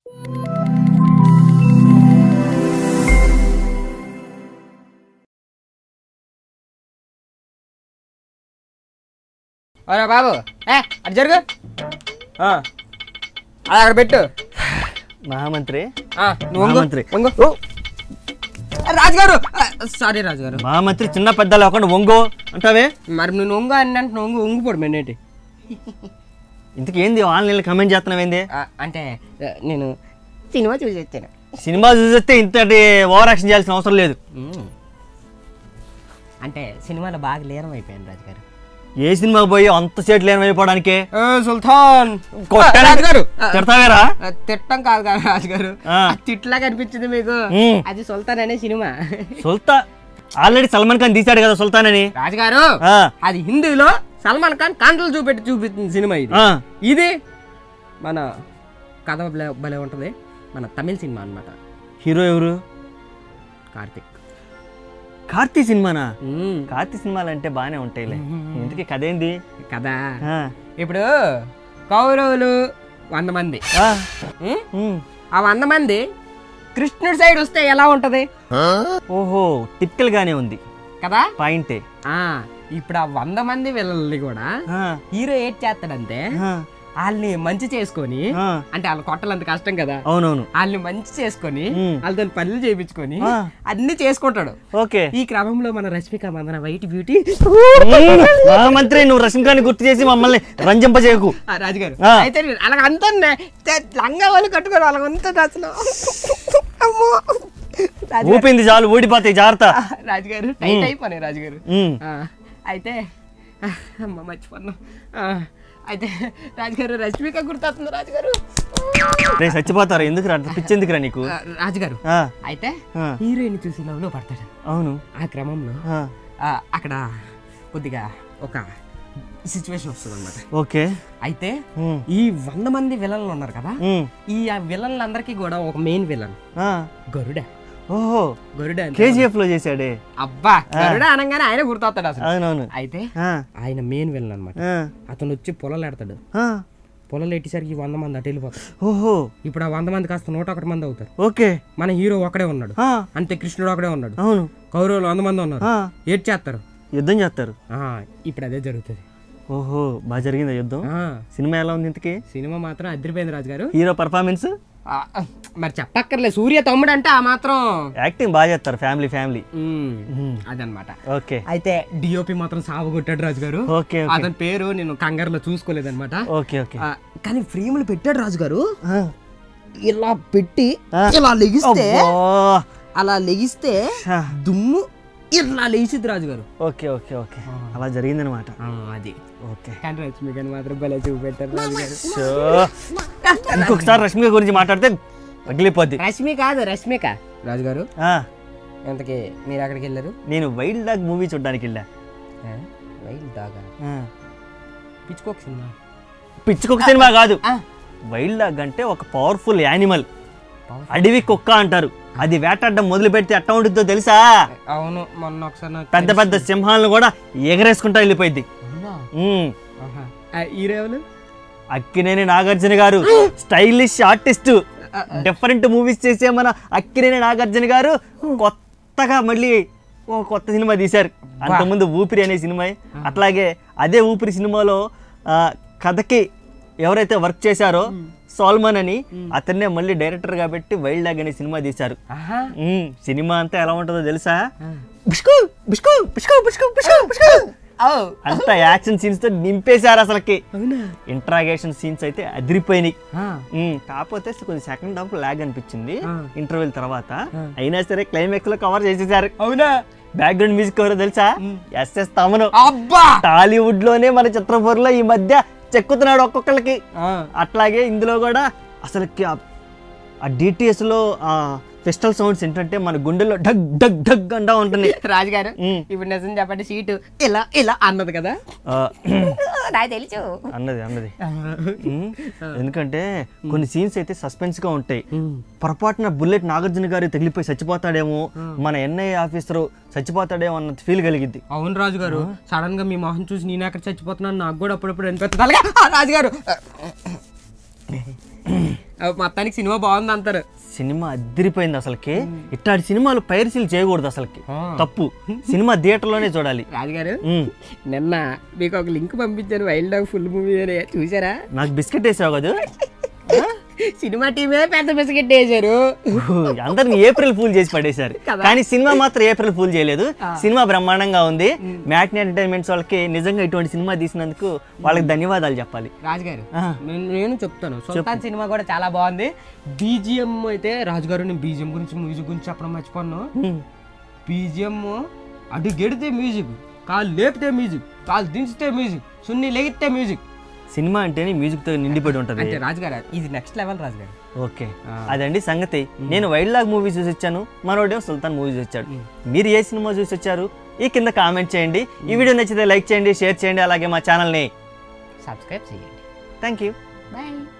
అరే బాబు ఏ అటు జరుగు ఆ, అది అక్కడ పెట్టు మహామంత్రి ఆ, నువ్వు వంగు, మహామంత్రి. వంగు. ఆ, రాజుగారు సారీ రాజుగారు మహామంత్రి చిన్న పెద్ద లేకుండా ఒంగో అంటావే మరి నువ్వు వంగు అని అంటే వంగు వంగిపోడు మెన్నేటి ఇంతకీ ఏంది ఆన్లైన్లో కమెంట్ చేస్తున్నావేంది అంటే ఆ, నేను సినిమా చూసి వచ్చాను సినిమా చూస్తే ఇంతటి ఓవర్ యాక్షన్ చేయాల్సిన అవసరం లేదు మ్మ్. అంటే సినిమాలో బాగా లీనం అయిపోయాను రాజుగారు ఏ సినిమాకి పోయి అంత సేట్ లేని అయిపోవడానికి సుల్తాన్ కొట్టాను. రాజుగారు తిడతావేరా ఆ, తిట్టం కాదు కదా రాజుగారు ఆ. ఆ తిట్లాగా అనిపించింది మీకు మ్మ్. అది సుల్తాన్ అనే సినిమా సుల్తా ఆల్రెడీ సల్మాన్ ఖాన్ తీశాడు కదా సుల్తాన్ అని రాజుగారు ఆ, అది హిందీలో సల్మాన్ ఖాన్ కాంటలు చూపెట్టి చూపిస్తుంది సినిమా ఇది ఆ, ఇది మన కథ భలే భలే ఉంటది మన తమిళ సినిమా అన్నమాట హీరో ఎవరు కార్తిక్ కార్తీ సినిమానా మ్మ్. కార్తీ సినిమాలు అంటే బాగానే ఉంటాయిలే ఇంతకీ కథ ఏంది కదా ఆ, ఇప్పుడు కౌరవులు వంద మంది ఆ, మ్మ్? ఉమ్. ఆ వంద మంది కృష్ణుడి సైడ్ వస్తే ఎలా ఉంటది ఓహో టిపికల్ గానే ఉంది కదా పాయింటే ఆ ఇప్పుడు ఆ వంద మంది వీళ్ళని కూడా ఆ, హీరో ఏట్ చేస్తాడంటే ఆ, వాళ్ళని మంచి చేసుకొని ఆ, అంటే వాళ్ళు కొట్టాలంత కష్టం కదా అవునవును వాళ్ళని మంచి చేసుకొని మ్మ్. వాళ్ళతో పనులు చేయించుకొని ఆ. అన్ని చేసుకుంటాడు ఓకే ఈ క్రమంలో మన రష్మిక మందన వైట్ బ్యూటీ ఉమ్, మహామంత్రి నువ్వు రష్మికాని గుర్తు చేసి మమ్మల్ని రంజింపజేయకు ఆ, రాజుగారు ఆ. అయితే నేను అలాగ అంతా లంగా వాళ్ళు కట్టుకొని అలాగ అంతా అసలు అమ్మో రాజుగారు ఊపింది చాలు ఊడిపోతాయి జాగ్రత్త ఆ, రాజుగారు టైట్ అయిపోయినాయి రాజుగారు ఉమ్, ఆ, అయితే ఆ, అమ్మ మర్చిపోను ఆ, అయితే రాజుగారు రష్మిక గుర్తొస్తుంది రాజుగారు రే చచ్చిపోతారు ఎందుకు రా పిచ్చెందుకురా నీకు ఆ, రాజుగారు ఆ, అయితే ఆ, హీరోయిన్ చూసి లవ్ లో పడతాడు అవును ఆ క్రమంలో ఆ, ఆ, అక్కడ కొద్దిగా ఒక సిచ్యువేషన్ వస్తుంది అనమాట ఓకే అయితే ఉమ్, ఈ వంద మంది విలన్లు ఉన్నారు కదా ఉమ్, ఈ ఆ విలన్లందరికీ కూడా ఒక మెయిన్ విలన్ ఆ, గరుడ ఓహో గరుడ అంటే కేజీఎఫ్ లో చేశాడే అబ్బా గరుడ అనగానే ఆయన గుర్తొస్తాడు అసలు అవునవును అయితే ఆ, ఆయన మెయిన్ విలన్ అనమాట ఆ, అతను వచ్చి పొలాలు ఎడతాడు ఆ, పొలాలు ఎట్టేసరికి వంద మంది అటు వెళ్ళిపోతారు ఓహో ఇప్పుడు ఆ వంద మంది కాస్త నూట ఒకటి మంది అవుతారు ఓకే మన హీరో ఒకడే ఉన్నాడు ఆ, అంతే కృష్ణుడు ఒకడే ఉన్నాడు అవును కౌరవులు వంద మంది ఉన్నారు ఆ, ఏడ్ చేస్తారు యుద్ధం చేస్తారు ఆ, ఇప్పుడు అదే జరుగుతుంది ఓహో బాగా జరిగిందా యుద్ధం ఆ, సినిమా ఎలా ఉంది ఇంతకి సినిమా మాత్రం అదిరిపోయింది రాజు గారు హీరో పర్ఫార్మెన్స్ ఆ, మరి చెప్పక్కర్లే సూర్య తమ్ముడు అంటే ఆ మాత్రం యాక్టింగ్ బాగా చేస్తారు ఫ్యామిలీ ఫ్యామిలీ ఉమ్, అదనమాట ఓకే అయితే డిఓపి మాత్రం సాగు కొట్టాడు రాజు గారు ఓకే ఓకే అతని పేరు నేను కంగారులో చూసుకోలేదన్నమాట ఓకే ఓకే ఆ, కానీ ఫ్రేములు పెట్టాడు రాజు గారు ఆ, ఇలా పెట్టి ఆ. ఇలా లెగిస్తే అబ్బా. అలా లెగిస్తే ఆ, దుమ్ము ఇలా లేచిద్ది రాజు గారు ఓకే ఓకే ఓకే అలా జరిగిందనమాట అది ఓకే కానీ రష్మి గారిని మాత్రం భలే చూపెట్టారు రాజు గారు సో ఇంకొకసారి రష్మిక గురించి మాట్లాడితే పగిలిపోద్ది రష్మి కాదు రష్మిక రాజు గారు ఆ, ఎంతకి మీరు ఎక్కడికి వెళ్ళారు నేను వైల్డ్ డాగ్ మూవీ చూడడానికి వెళ్ళా వైల్డ్ దాగా ఆ, పిచ్చుకోక సినిమా పిచ్చుకొక్క సినిమా కాదు ఆ. వైల్డ్ డాగ్ అంటే ఒక పవర్ఫుల్ యానిమల్ Powerful. అడవి కుక్క అంటారు అది వేటాడడం మొదలు పెడితే ఎట్లా ఉంటుందో తెలుసా అవును మొన్న ఒకసారి నాకు పెద్ద పెద్ద సింహాలను కూడా ఎగరేసుకుంటా వెళ్ళిపోయింది అవునా? ఉమ్. ఆహా. ఆ, హీరోలు అక్కినేని నాగార్జున గారు స్టైలిష్ ఆర్టిస్ట్ డిఫరెంట్ మూవీస్ చేసే మన అక్కినేని నాగార్జున గారు కొత్తగా మళ్ళీ ఓ కొత్త సినిమా తీశారు అంతకుముందు ఊపిరి అనే సినిమా అట్లాగే అదే ఊపిరి సినిమాలో ఆ, కథకి ఎవరైతే వర్క్ చేశారో సాల్మన్ అని అతన్నే మళ్ళీ డైరెక్టర్ కాబట్టి వైల్డ్ డాగ్ అనే సినిమా తీశారు ఆహా ఉమ్, సినిమా అంతా ఎలా ఉంటుందో తెలుసా ఆ. బిష్కు బిష్కు బిష్కు బిష్కు బిష్కు బిష్కు ఓ అంత యాక్షన్ సీన్స్ తో నింపేశారు అసలుకి అవునా ఇంట్రాగేషన్ సీన్స్ అయితే అదిరిపోయినాయి ఆ, ఉమ్, కాకపోతే కొంచెం సెకండ్ హాఫ్ లాగ్ అనిపించింది ఆ. ఇంటర్వెల్ తర్వాత అయినా సరే క్లైమాక్స్ లో కవర్ చేసేసారు అవునా బ్యాక్గ్రౌండ్ మ్యూజిక్ ఎవరో తెలుసా ఎస్ఎస్ తమను అబ్బా టాలీవుడ్ లోనే మన చిత్రపూర్లో ఈ మధ్య చెక్కుతున్నాడు ఒక్కొక్కరికి ఆ, అట్లాగే ఇందులో కూడా అసలుకి ఆ- ఆ డిటిఎస్ లో ఆ ఫెస్టల్ సౌండ్స్ ఏంటంటే మన గుండెల్లో డగ్ డగ్ డగ్ అంటా ఉంటుంది రాజుగారు ఉమ్. ఇప్పుడు నిజం చెప్పండి సీటు ఇలా ఇలా అన్నది కదా ఆ, నాకు తెలుసు అన్నది అన్నది ఉమ్, ఎందుకంటే కొన్ని సీన్స్ అయితే సస్పెన్స్ గా ఉంటాయి పొరపాటున బుల్లెట్ నాగార్జున గారు తగిలిపోయి చచ్చిపోతాడేమో మన ఎన్ఐఏ ఆఫీసర్ చచ్చిపోతాడేమో అన్న ఫీల్ కలిగిద్ది అవును రాజు గారు సడన్ గా మీ మొహం చూసి నేను ఎక్కడ చచ్చిపోతున్నాను నాకు కూడా అప్పుడప్పుడు అనిపిస్తుంది అలాగే ఆ, రాజుగారు ఆ, మొత్తానికి సినిమా బాగుంది అంటారు సినిమా అద్దరిపోయింది అసలుకి ఇట్లాంటి సినిమాలు పైరసీలు చేయకూడదు అసలుకి ఆ. తప్పు సినిమా థియేటర్లోనే చూడాలి రాజుగారు ఉమ్. నిన్న మీకు ఒక లింక్ పంపించాను వైల్డ్ డాగ్ ఫుల్ మూవీ అని చూసారా నాకు బిస్కెట్ వేసావు కదా సినిమా టీమే పెద్ద బిస్కెట్ వేశారు అందరిని ఏప్రిల్ ఫూల్ చేసి పడేశారు కదా. కానీ సినిమా మాత్రం ఏప్రిల్ ఫూల్ చేయలేదు సినిమా బ్రహ్మాండంగా ఉంది మ్యాట్ని ఎంటర్టైన్మెంట్స్ వాళ్ళకి నిజంగా ఇటువంటి సినిమా తీసినందుకు వాళ్ళకి ధన్యవాదాలు చెప్పాలి రాజుగారు ఆ. నేను నేను చెప్తాను సుల్తాన్ సినిమా కూడా చాలా బాగుంది బీజిఎం అయితే రాజుగారు నేను బీజిఎం గురించి మ్యూజిక్ గురించి చెప్పడం మర్చిపోను ఉమ్. బీజిఎం అడుగెడితే మ్యూజిక్ కాలు లేపితే మ్యూజిక్ కాలు దించితే మ్యూజిక్ సున్ని లెగితే మ్యూజిక్ సినిమా అంటేనే మ్యూజిక్ తో నిండిపడి ఉంటది అంటే రాజుగారు ఇది నెక్స్ట్ లెవెల్ రాజుగారు ఓకే అదండి సంగతి నేను వైల్డ్ లాగ్ మూవీ చూసి వచ్చాను మనోడేమో సుల్తాన్ మూవీ చూసి వచ్చాడు మీరు ఏ సినిమా చూసి వచ్చారు ఈ కింద కామెంట్ చేయండి ఈ వీడియో నచ్చితే లైక్ చేయండి షేర్ చేయండి అలాగే మా ఛానల్ని సబ్స్క్రైబ్ చేయండి థ్యాంక్ యూ బాయ్